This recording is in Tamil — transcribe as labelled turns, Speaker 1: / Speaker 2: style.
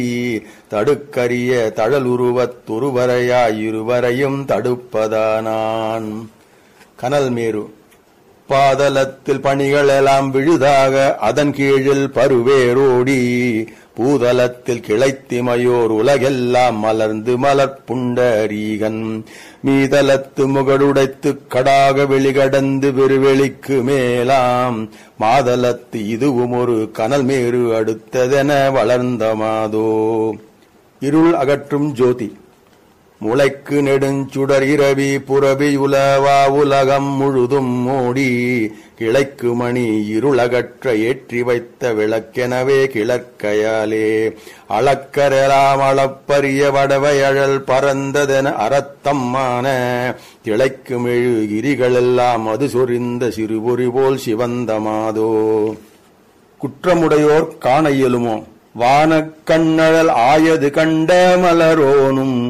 Speaker 1: தடுக்கரிய தழலுருவத் துருவரையாய் இருவரையும் தடுப்பதானான் கனல் மேரு பாதலத்தில் பணிகளெல்லாம் விழுதாக அதன் கீழில் பருவேரோடி பூதலத்தில் கிளைத்திமையோர் உலகெல்லாம் மலர்ந்து மலர்ப்புண்டரீகன் மீதலத்து முகடுடைத்து கடாக வெளிகடந்து பெருவெளிக்கு மேலாம் மாதலத்து இதுவும் ஒரு கனல் மேரு அடுத்ததென வளர்ந்த மாதோ இருள் அகற்றும் ஜோதி முளைக்கு நெடுஞ்சுடர் இரவி புறவி உலவா உலகம் முழுதும் மூடி கிளைக்கு மணி இருளகற்ற ஏற்றி வைத்த விளக்கெனவே கிளர்க்கையாலே அளக்கரெலாம் அளப்பரிய வடவையழல் பறந்ததென அறத்தம்மான திளைக்கு மெழு கிரிகளெல்லாம் அது சொரிந்த சிறுபொறி போல் சிவந்தமாதோ குற்றமுடையோர் காண இயலுமோ வானக்கண்ணழல் ஆயது கண்ட மலரோனும்